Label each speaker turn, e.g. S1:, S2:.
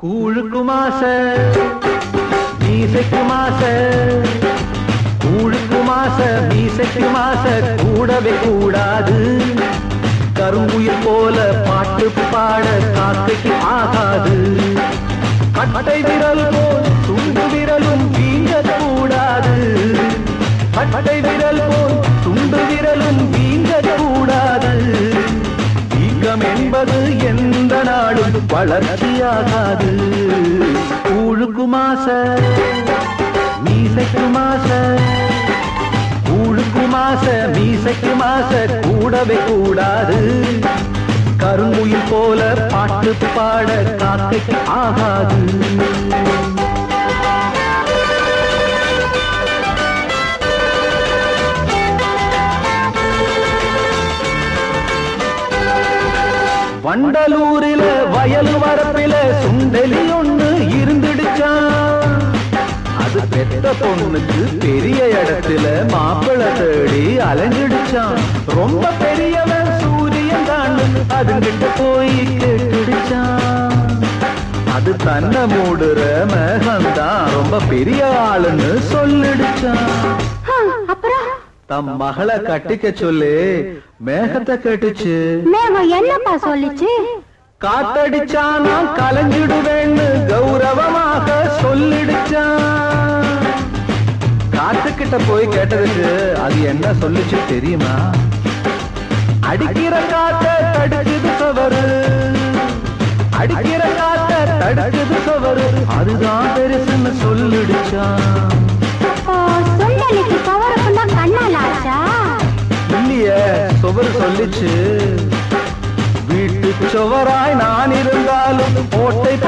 S1: கூழுக்கு மாச மீசைக்கு மாச கூழுக்கு மாச மீசைக்கு மாச கூடவே கூடாது கருங்குயில் போல பாட்டு பாட காக்கைக்கு ஆகாது கட்டை விரல் போல் துண்டு விரலும் வீங்க கூடாது கட்டை விரல் போல் துண்டு விரலும் வீங்க கூடாது வீக்கம் என்பது எந்த நாடும் வளர்ச்சியாகாது ஊழுக்கு மாச மீசைக்கு மாச ஊழுக்கு மாச மீசைக்கு மாச கூடவே கூடாது கருங்குயில் போல பாட்டு பாட காக்கைக்கு ஆகாது வண்டலூரில வயல் வரப்பில சுண்டலி ஒண்ணு இருந்துடுச்சான் அது பெத்த பொண்ணுக்கு பெரிய இடத்துல மாப்பிளை தேடி அலைஞ்சிடுச்சான் ரொம்ப பெரியவன் சூரியன் தான் அதுகிட்ட போய் கேட்டுடுச்சான் அது தன்னை மூடுற மேகம்தான் ரொம்ப பெரிய ஆளுன்னு சொல்லிடுச்சான்
S2: அப்புறம்
S1: தம் மகளை கட்டிக்க சொல்லி மேகத்தை கேட்டுச்சு
S2: மேகம் என்னப்பா சொல்லிச்சு
S1: காத்தடிச்சா நான் கலைஞ்சிடுவேன்னு கௌரவமாக சொல்லிடுச்சான் காத்துக்கிட்ட போய் கேட்டதுக்கு அது என்ன சொல்லுச்சு தெரியுமா அடிக்கிற காத்த தடுக்குது சவரு அடிக்கிற காத்த தடுக்குது சவரு அதுதான் பெருசுன்னு சொல்லிடுச்சான்
S2: ஓ சுண்டலிக்கு கவரப்புண்டா கண்ணால் ஆச்சா
S1: இல்லையே சுவர் சொல்லிச்சு வீட்டு சுவராய் நான் இருந்தாலும் ஓட்டை